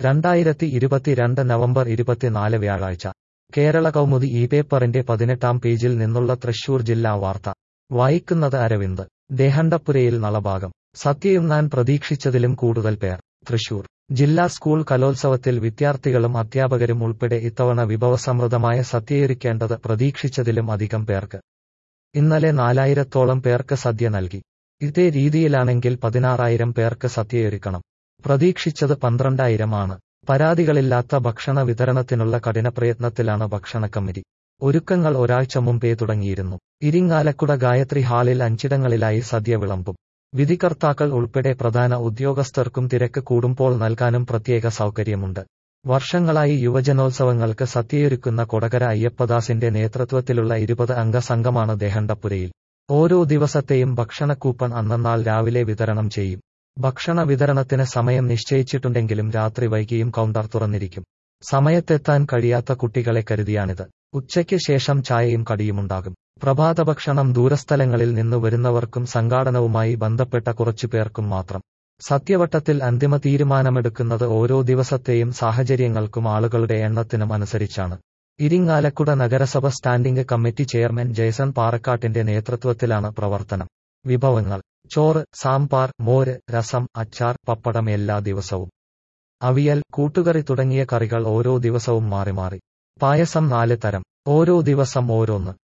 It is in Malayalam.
രണ്ടായിരത്തി ഇരുപത്തിരണ്ട് നവംബർ ഇരുപത്തിനാല് വ്യാഴാഴ്ച കേരള കൗമുദി ഈ പേപ്പറിന്റെ പതിനെട്ടാം പേജിൽ നിന്നുള്ള തൃശൂർ ജില്ലാ വാർത്ത വായിക്കുന്നത് അരവിന്ദ് ദേഹണ്ടപ്പുരയിൽ നളഭാഗം സത്യയുണ്ണാൻ പ്രതീക്ഷിച്ചതിലും കൂടുതൽ പേർ തൃശൂർ ജില്ലാ സ്കൂൾ കലോത്സവത്തിൽ വിദ്യാർത്ഥികളും അധ്യാപകരും ഉൾപ്പെടെ ഇത്തവണ വിഭവസമൃദ്ധമായ സദ്യയൊരുക്കേണ്ടത് പ്രതീക്ഷിച്ചതിലും അധികം പേർക്ക് ഇന്നലെ നാലായിരത്തോളം പേർക്ക് സദ്യ നൽകി ഇതേ രീതിയിലാണെങ്കിൽ പതിനാറായിരം പേർക്ക് സദ്യയൊരുക്കണം പ്രതീക്ഷിച്ചത് പന്ത്രണ്ടായിരം ആണ് പരാതികളില്ലാത്ത ഭക്ഷണ വിതരണത്തിനുള്ള കഠിനപ്രയത്നത്തിലാണ് ഭക്ഷണ കമ്മിറ്റി ഒരുക്കങ്ങൾ ഒരാഴ്ച മുമ്പേ തുടങ്ങിയിരുന്നു ഇരിങ്ങാലക്കുട ഗായത്രി ഹാളിൽ അഞ്ചിടങ്ങളിലായി സദ്യ വിളമ്പും വിധികർത്താക്കൾ ഉൾപ്പെടെ പ്രധാന ഉദ്യോഗസ്ഥർക്കും തിരക്ക് കൂടുമ്പോൾ നൽകാനും പ്രത്യേക സൗകര്യമുണ്ട് വർഷങ്ങളായി യുവജനോത്സവങ്ങൾക്ക് സദ്യയൊരുക്കുന്ന കൊടകര അയ്യപ്പദാസിന്റെ നേതൃത്വത്തിലുള്ള ഇരുപത് അംഗ സംഘമാണ് ദേഹണ്ടപ്പുരയിൽ ഓരോ ദിവസത്തെയും ഭക്ഷണ കൂപ്പൺ അന്നന്നാൾ രാവിലെ വിതരണം ചെയ്യും ഭക്ഷണ വിതരണത്തിന് സമയം നിശ്ചയിച്ചിട്ടുണ്ടെങ്കിലും രാത്രി വൈകിയും കൗണ്ടർ തുറന്നിരിക്കും സമയത്തെത്താൻ കഴിയാത്ത കുട്ടികളെ കരുതിയാണിത് ഉച്ചയ്ക്ക് ശേഷം ചായയും കടിയുമുണ്ടാകും പ്രഭാതഭക്ഷണം ദൂരസ്ഥലങ്ങളിൽ നിന്ന് വരുന്നവർക്കും സംഘാടനവുമായി ബന്ധപ്പെട്ട കുറച്ചു പേർക്കും മാത്രം സത്യവട്ടത്തിൽ അന്തിമ തീരുമാനമെടുക്കുന്നത് ഓരോ ദിവസത്തെയും സാഹചര്യങ്ങൾക്കും ആളുകളുടെ എണ്ണത്തിനും അനുസരിച്ചാണ് ഇരിങ്ങാലക്കുട നഗരസഭ സ്റ്റാൻഡിംഗ് കമ്മിറ്റി ചെയർമാൻ ജയ്സൺ പാറക്കാട്ടിന്റെ നേതൃത്വത്തിലാണ് പ്രവർത്തനം വിഭവങ്ങൾ ചോറ് സാമ്പാർ മോര് രസം അച്ചാർ പപ്പടം എല്ലാ ദിവസവും അവിയൽ കൂട്ടുകറി തുടങ്ങിയ കറികൾ ഓരോ ദിവസവും മാറി മാറി പായസം നാല് തരം ഓരോ ദിവസം ഓരോന്ന്